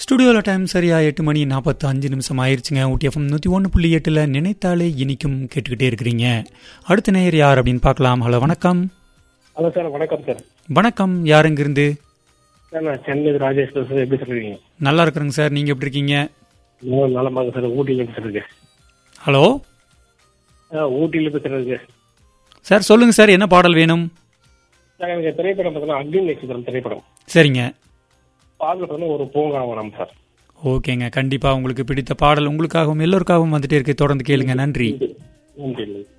ஸ்டுடியோவில் டைம் சரியா எட்டு மணி நாற்பத்தி அஞ்சு நிமிஷம் ஆயிருச்சுங்க ஊட்டி எஃப்எம் நூற்றி ஒன்று புள்ளி எட்டில் நினைத்தாலே இனிக்கும் கேட்டுக்கிட்டே இருக்கிறீங்க அடுத்த நேயர் யார் அப்படின்னு பார்க்கலாம் ஹலோ வணக்கம் ஹலோ சார் வணக்கம் சார் வணக்கம் யார் இங்கிருந்து சார் நான் சென்னை ராஜேஷ் பேசுறேன் எப்படி சொல்றீங்க நல்லா இருக்கிறேங்க சார் நீங்கள் எப்படி இருக்கீங்க நான் நலமாங்க சார் ஊட்டியில் பேசுறதுக்கு ஹலோ ஆ ஊட்டியில் பேசுறதுக்கு சார் சொல்லுங்கள் சார் என்ன பாடல் வேணும் சார் எனக்கு திரைப்படம் பார்த்தீங்கன்னா அக்னி நட்சத்திரம் திரைப்படம் சரிங்க பாடல் வந்து ஒரு பூங்காவனம் சார் ஓகேங்க கண்டிப்பாக உங்களுக்கு பிடித்த பாடல் உங்களுக்காகவும் எல்லோருக்காகவும் வந்துட்டே இருக்கு தொடர்ந்து கேளுங்க நன்றி நன்றி